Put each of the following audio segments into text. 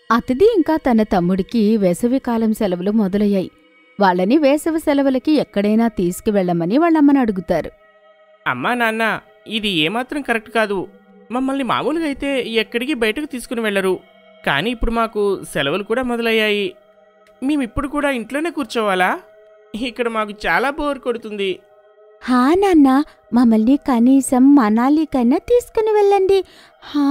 అతిథి ఇంకా తన తమ్ముడికి వేసవికాలం సెలవులు మొదలయ్యాయి వాళ్ళని వేసవి సెలవులకి ఎక్కడైనా తీసుకువెళ్ళమని వాళ్ళమ్మని అడుగుతారు అమ్మా నాన్న ఇది ఏమాత్రం కరెక్ట్ కాదు మమ్మల్ని మామూలుగా అయితే ఎక్కడికి బయటకు తీసుకుని వెళ్ళరు కానీ ఇప్పుడు మాకు సెలవులు కూడా మొదలయ్యాయి మేమిప్పుడు కూడా ఇంట్లోనే కూర్చోవాలా ఇక్కడ మాకు చాలా బోర్ కొడుతుంది హా నాన్న మమ్మల్ని కనీసం మనాలికైనా తీసుకుని వెళ్ళండి హా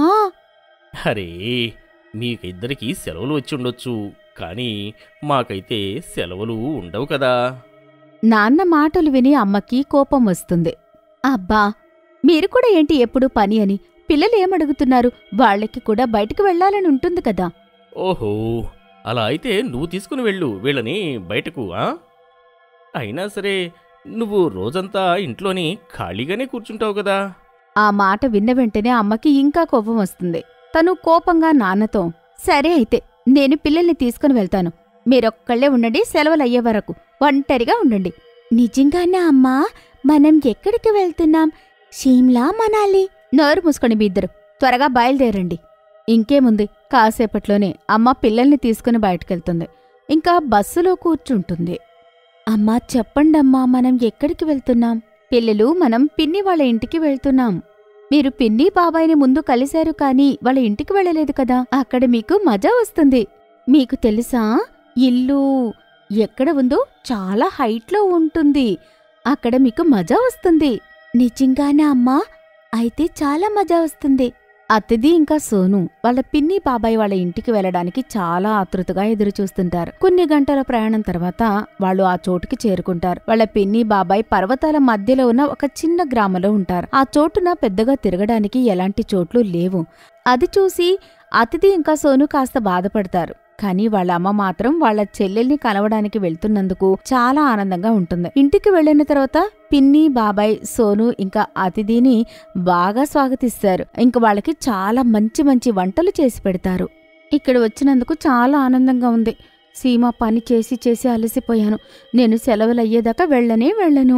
అరే మీకిద్దరికి సెలవులు వచ్చి ఉండొచ్చు కానీ మాకైతే సెలవులు ఉండవు కదా నాన్న మాటలు విని అమ్మకి కోపం వస్తుంది అబ్బా మీరు కూడా ఏంటి ఎప్పుడు పని అని పిల్లలు ఏమడుగుతున్నారు వాళ్ళకి కూడా బయటకు వెళ్ళాలని ఉంటుంది కదా ఓహో అలా అయితే నువ్వు తీసుకుని వెళ్ళు వీళ్ళని బయటకు ఆ అయినా సరే నువ్వు రోజంతా ఇంట్లోని ఖాళీగానే కూర్చుంటావు కదా ఆ మాట విన్న వెంటనే అమ్మకి ఇంకా కోపం వస్తుంది తను కోపంగా నాన్నతో సరే అయితే నేను పిల్లల్ని తీసుకుని వెళ్తాను మీరొక్కళ్ళే ఉండండి సెలవులయ్యే వరకు ఒంటరిగా ఉండండి నిజంగానే అమ్మా మనం ఎక్కడికి వెళ్తున్నాం షీమ్లా మనాలి నోరు మూసుకొని మీ ఇద్దరు త్వరగా బయలుదేరండి ఇంకేముంది కాసేపట్లోనే అమ్మ పిల్లల్ని తీసుకుని బయటకెళ్తుంది ఇంకా బస్సులో కూర్చుంటుంది అమ్మా చెప్పండమ్మా మనం ఎక్కడికి వెళ్తున్నాం పిల్లలు మనం పిన్ని వాళ్ళ ఇంటికి వెళ్తున్నాం మీరు పిన్ని బాబాయిని ముందు కలిశారు కానీ వాళ్ళ ఇంటికి వెళ్ళలేదు కదా అక్కడ మీకు మజా వస్తుంది మీకు తెలుసా ఇల్లు ఎక్కడ ఉందో చాలా హైట్లో ఉంటుంది అక్కడ మీకు మజా వస్తుంది నిజంగానే అమ్మా అయితే చాలా మజా వస్తుంది అతిథి ఇంకా సోను వాళ్ళ పిన్ని బాబాయ్ వాళ్ళ ఇంటికి వెళ్ళడానికి చాలా ఆతృతగా ఎదురు చూస్తుంటారు కొన్ని గంటల ప్రయాణం తర్వాత వాళ్ళు ఆ చోటుకి చేరుకుంటారు వాళ్ళ పిన్ని బాబాయ్ పర్వతాల మధ్యలో ఉన్న ఒక చిన్న గ్రామంలో ఉంటారు ఆ చోటున పెద్దగా తిరగడానికి ఎలాంటి చోట్లు లేవు అది చూసి అతిథి ఇంకా సోను కాస్త బాధపడతారు కానీ వాళ్ళ అమ్మ మాత్రం వాళ్ళ చెల్లెల్ని కలవడానికి వెళ్తున్నందుకు చాలా ఆనందంగా ఉంటుంది ఇంటికి వెళ్ళిన తర్వాత పిన్ని బాబాయ్ సోను ఇంకా అతిథిని బాగా స్వాగతిస్తారు ఇంక వాళ్ళకి చాలా మంచి మంచి వంటలు చేసి పెడతారు ఇక్కడ వచ్చినందుకు చాలా ఆనందంగా ఉంది సీమ పని చేసి చేసి అలసిపోయాను నేను సెలవులయ్యేదాకా వెళ్ళనే వెళ్ళను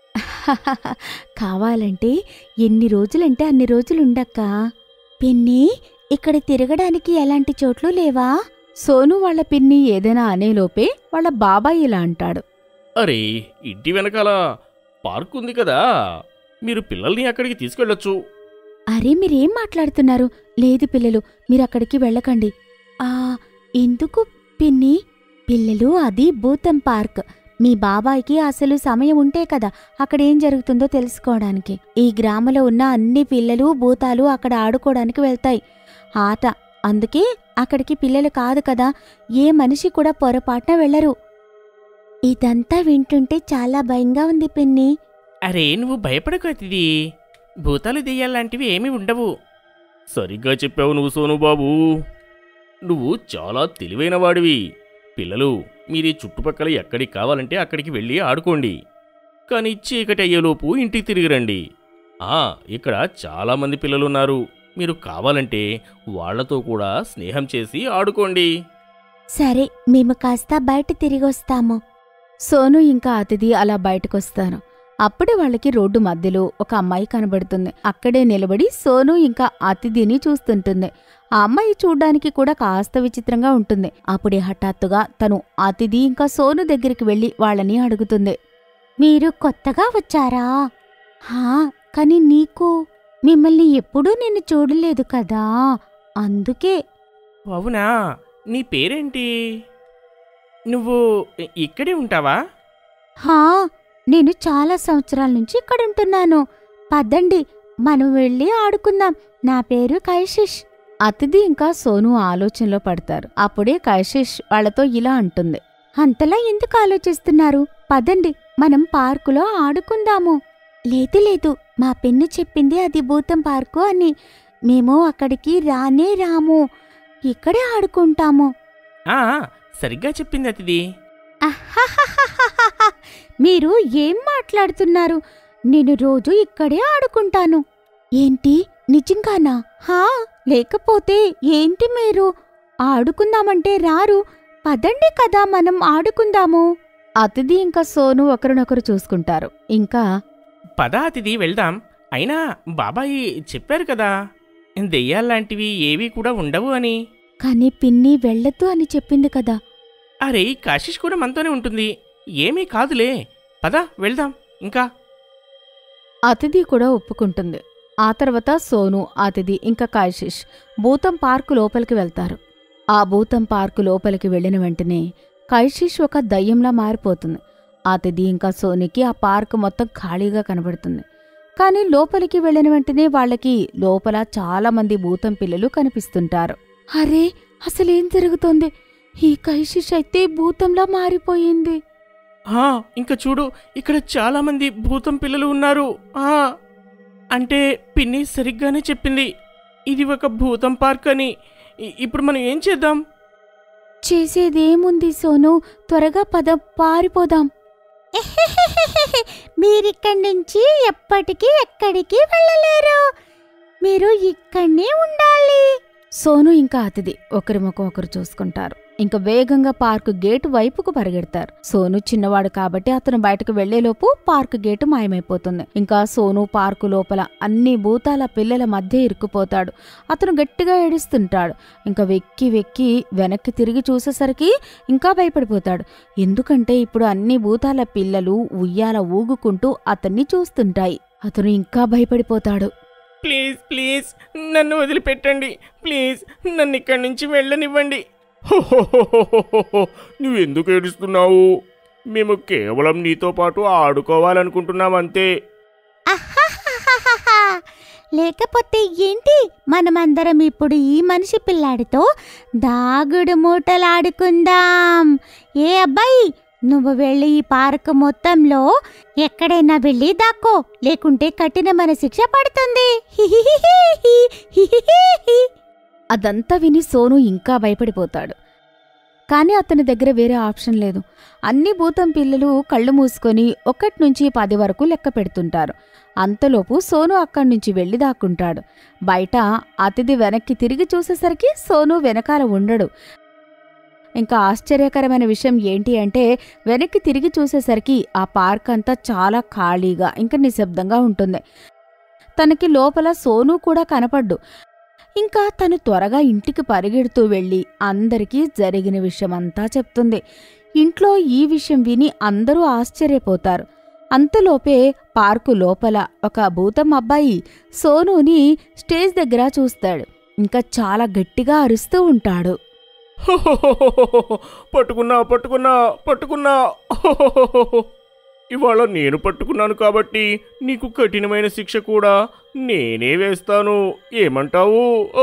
కావాలంటే ఎన్ని రోజులంటే అన్ని రోజులుండక్క పిన్ని ఇక్కడ తిరగడానికి ఎలాంటి చోట్లు లేవా సోను వాళ్ళ పిన్ని ఏదైనా అనేలోపే వాళ్ళ బాబాయ్ ఇలా అంటాడు అరే ఇంటి వెనకాల పార్క్ ఉంది కదా మీరు పిల్లల్ని అక్కడికి తీసుకెళ్ళొచ్చు అరే మీరేం మాట్లాడుతున్నారు లేదు పిల్లలు మీరక్కడికి వెళ్ళకండి ఆ ఎందుకు పిన్ని పిల్లలు అది భూతం పార్క్ మీ బాబాయ్కి అసలు సమయం ఉంటే కదా అక్కడేం జరుగుతుందో తెలుసుకోవడానికి ఈ గ్రామంలో ఉన్న అన్ని పిల్లలు భూతాలు అక్కడ ఆడుకోవడానికి వెళ్తాయి ఆట అందుకే అక్కడికి పిల్లలు కాదు కదా ఏ మనిషి కూడా పొరపాటున వెళ్ళరు ఇదంతా వింటుంటే చాలా భయంగా ఉంది పిన్ని అరే నువ్వు భయపడకు అతిథి భూతాలు దెయ్యాలాంటివి ఏమీ ఉండవు సరిగ్గా చెప్పావు నువ్వు సోను బాబు నువ్వు చాలా తెలివైన వాడివి పిల్లలు మీరీ చుట్టుపక్కల ఎక్కడికి కావాలంటే అక్కడికి వెళ్ళి ఆడుకోండి కానీ చీకటి అయ్యేలోపు ఇంటికి తిరిగి రండి ఆ ఇక్కడ చాలామంది పిల్లలున్నారు మీరు కావాలంటే వాళ్లతో కూడా స్నేహం చేసి ఆడుకోండి సరే మేము కాస్త బయట తిరిగొస్తాము సోను ఇంకా అతిథి అలా బయటకొస్తారు అప్పుడే వాళ్ళకి రోడ్డు మధ్యలో ఒక అమ్మాయి కనబడుతుంది అక్కడే నిలబడి సోను ఇంకా అతిథిని చూస్తుంటుంది ఆ అమ్మాయి చూడ్డానికి కూడా కాస్త విచిత్రంగా ఉంటుంది అప్పుడే హఠాత్తుగా తను అతిథి ఇంకా సోను దగ్గరికి వెళ్లి వాళ్ళని అడుగుతుంది మీరు కొత్తగా వచ్చారా హా కాని నీకు మిమ్మల్ని ఎప్పుడూ నేను చూడలేదు కదా అందుకే అవునా నీ పేరేంటి నువ్వు ఇ- ఇక్కడే ఉంటావా హా నేను చాలా సంవత్సరాల నుంచి ఇక్కడ ఉంటున్నాను పదండి మనం వెళ్ళి ఆడుకుందాం నా పేరు కైశిష్ అతిథి ఇంకా సోను ఆలోచనలో పడతారు అప్పుడే కైశిష్ వాళ్ళతో ఇలా అంటుంది అంతలా ఎందుకు ఆలోచిస్తున్నారు పదండి మనం పార్కులో ఆడుకుందాము లేదు లేదు మా పెన్ను చెప్పింది అది భూతం పార్కు అని మేము అక్కడికి రానే రాము ఇక్కడే ఆడుకుంటాము ఆ సరిగ్గా చెప్పింది అతిథి అహ్హహ్హహ్హహ్హ. మీరు ఏం మాట్లాడుతున్నారు నేను రోజు ఇక్కడే ఆడుకుంటాను ఏంటి నిజంగానా హా లేకపోతే ఏంటి మీరు ఆడుకుందామంటే రారు పదండి కదా మనం ఆడుకుందాము అతిథి ఇంకా సోను ఒకరినొకరు చూసుకుంటారు ఇంకా పద అతిథి వెళ్దాం అయినా బాబాయి చెప్పారు కదా దెయ్యాల్లాంటివి ఏవీ కూడా ఉండవు అని కానీ పిన్ని వెళ్ళొద్దు అని చెప్పింది కదా అరే కాశీష్ కూడా మనతోనే ఉంటుంది ఏమీ కాదులే పద వెళ్దాం ఇంకా అతిథి కూడా ఒప్పుకుంటుంది ఆ తర్వాత సోను అతిథి ఇంకా కాశిష్ భూతం పార్కు లోపలికి వెళ్తారు ఆ భూతం పార్కు లోపలికి వెళ్ళిన వెంటనే కైశిష్ ఒక దయ్యంలా మారిపోతుంది అతిథి ఇంకా సోనికి ఆ పార్కు మొత్తం ఖాళీగా కనబడుతుంది కానీ లోపలికి వెళ్ళిన వెంటనే వాళ్ళకి లోపల చాలా మంది భూతం పిల్లలు కనిపిస్తుంటారు అరే అసలేం జరుగుతోంది ఈ కైశిష్ అయితే భూతంలా మారిపోయింది ఆ, ఇంకా చూడు ఇక్కడ చాలా మంది భూతం పిల్లలు ఉన్నారు ఆ అంటే పిన్ని సరిగ్గానే చెప్పింది ఇది ఒక భూతం పార్క్ అని ఇ- ఇప్పుడు మనం ఏం చేద్దాం చేసేదేముంది సోను త్వరగా పద పారిపోదాం మీరిక్కడి నుంచి ఎప్పటికీ ఎక్కడికి వెళ్ళలేరు మీరు ఇక్కడనే ఉండాలి సోను ఇంకా అతిథి ఒకరి ముఖం ఒకరు చూసుకుంటారు ఇంకా వేగంగా పార్కు గేటు వైపుకు పరిగెడతారు సోను చిన్నవాడు కాబట్టి అతను బయటకు వెళ్లేలోపు పార్కు గేటు మాయమైపోతుంది ఇంకా సోను పార్కు లోపల అన్ని భూతాల పిల్లల మధ్య ఇరుక్కుపోతాడు అతను గట్టిగా ఏడుస్తుంటాడు ఇంకా వెక్కి వెక్కి వెనక్కి తిరిగి చూసేసరికి ఇంకా భయపడిపోతాడు ఎందుకంటే ఇప్పుడు అన్ని భూతాల పిల్లలు ఉయ్యాల ఊగుకుంటూ అతన్ని చూస్తుంటాయి అతను ఇంకా భయపడిపోతాడు ప్లీజ్ ప్లీజ్ నన్ను వదిలిపెట్టండి ప్లీజ్ నన్ను ఇక్కడి నుంచి వెళ్ళనివ్వండి నువ్వెందుకు ఏడుస్తున్నావు మేము కేవలం నీతో పాటు ఆడుకోవాలనుకుంటున్నాం అంతే అహాహాహాహా. లేకపోతే ఏంటి మనమందరం ఇప్పుడు ఈ మనిషి పిల్లాడితో దాగుడు మూటలాడుకుందాం ఏ అబ్బాయి నువ్వు వెళ్ళి ఈ పార్క్ మొత్తంలో ఎక్కడైనా వెళ్ళి దాక్కో లేకుంటే కఠినమైన శిక్ష పడుతుంది హిహిహిహిహి. హిహిహిహి. అదంతా విని సోను ఇంకా భయపడిపోతాడు కానీ అతని దగ్గర వేరే ఆప్షన్ లేదు అన్ని భూతం పిల్లలు కళ్ళు మూసుకొని ఒకటి నుంచి పది వరకు లెక్క పెడుతుంటారు అంతలోపు సోను అక్కడి నుంచి వెళ్ళి దాక్కుంటాడు బయట అతిథి వెనక్కి తిరిగి చూసేసరికి సోను వెనకాల ఉండడు ఇంకా ఆశ్చర్యకరమైన విషయం ఏంటి అంటే వెనక్కి తిరిగి చూసేసరికి ఆ పార్క్ అంతా చాలా ఖాళీగా ఇంకా నిశ్శబ్దంగా ఉంటుంది తనకి లోపల సోను కూడా కనపడ్డు ఇంకా తను త్వరగా ఇంటికి పరిగెడుతూ వెళ్ళి అందరికీ జరిగిన విషయమంతా చెప్తుంది ఇంట్లో ఈ విషయం విని అందరూ ఆశ్చర్యపోతారు అంతలోపే పార్కు లోపల ఒక భూతం అబ్బాయి సోనుని స్టేజ్ దగ్గర చూస్తాడు ఇంకా చాలా గట్టిగా అరుస్తూ ఉంటాడు పట్టుకున్నా పట్టుకున్నా పట్టుకున్నా ఇవాళ నేను పట్టుకున్నాను కాబట్టి నీకు కఠినమైన శిక్ష కూడా నేనే వేస్తాను ఏమంటావు ఓ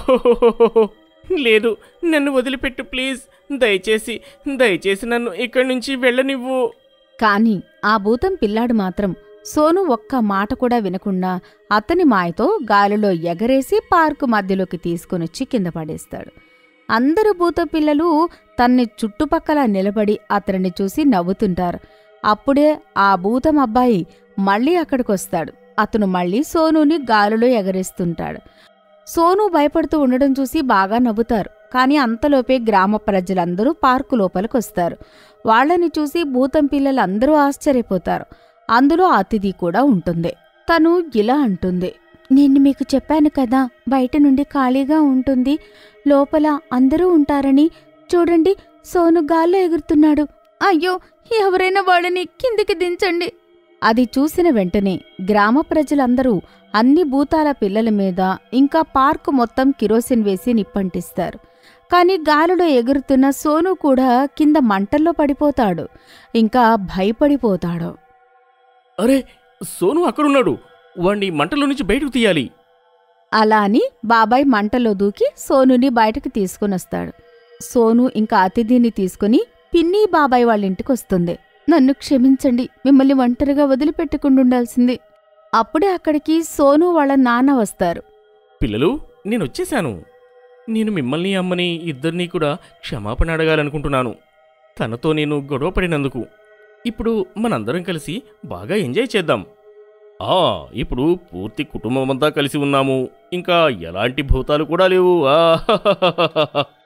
లేదు నన్ను వదిలిపెట్టు ప్లీజ్ దయచేసి దయచేసి నన్ను ఇక్కడి నుంచి వెళ్ళనివ్వు కాని ఆ భూతం పిల్లాడు మాత్రం సోను ఒక్క మాట కూడా వినకుండా అతని మాయతో గాలిలో ఎగరేసి పార్కు మధ్యలోకి తీసుకునొచ్చి కింద పడేస్తాడు అందరు భూత పిల్లలు తన్ని చుట్టుపక్కల నిలబడి అతనిని చూసి నవ్వుతుంటారు అప్పుడే ఆ భూతం అబ్బాయి మళ్ళీ అక్కడికొస్తాడు అతను మళ్ళీ సోనుని గాలిలో ఎగరేస్తుంటాడు సోను భయపడుతూ ఉండడం చూసి బాగా నవ్వుతారు కానీ అంతలోపే గ్రామ ప్రజలందరూ పార్కు లోపలికొస్తారు వాళ్ళని చూసి భూతం పిల్లలందరూ ఆశ్చర్యపోతారు అందులో అతిథి కూడా ఉంటుంది తను ఇలా అంటుంది నేను మీకు చెప్పాను కదా బయట నుండి ఖాళీగా ఉంటుంది లోపల అందరూ ఉంటారని చూడండి సోను గాల్లో ఎగురుతున్నాడు అయ్యో ఎవరైనా వాళ్ళని కిందికి దించండి అది చూసిన వెంటనే గ్రామ ప్రజలందరూ అన్ని భూతాల పిల్లల మీద ఇంకా పార్కు మొత్తం కిరోసిన్ వేసి నిప్పంటిస్తారు కాని గాలిలో ఎగురుతున్న సోను కూడా కింద మంటల్లో పడిపోతాడు ఇంకా భయపడిపోతాడు అరే సోను అక్కడున్నాడు వాణ్ణి మంటలో నుంచి బయటకు తీయాలి అలా అని బాబాయ్ మంటలో దూకి సోనుని బయటకు తీసుకునొస్తాడు సోను ఇంకా అతిథిని తీసుకుని పిన్ని బాబాయ్ వాళ్ళ ఇంటికొస్తుంది నన్ను క్షమించండి మిమ్మల్ని ఒంటరిగా వదిలిపెట్టకుండుండాల్సింది అప్పుడే అక్కడికి సోను వాళ్ళ నాన్న వస్తారు పిల్లలు నేను వచ్చేశాను నేను మిమ్మల్ని అమ్మని ఇద్దరినీ కూడా క్షమాపణ అడగాలనుకుంటున్నాను తనతో నేను గొడవ పడినందుకు ఇప్పుడు మనందరం కలిసి బాగా ఎంజాయ్ చేద్దాం ఆ ఇప్పుడు పూర్తి కుటుంబం అంతా కలిసి ఉన్నాము ఇంకా ఎలాంటి భూతాలు కూడా లేవు ఆ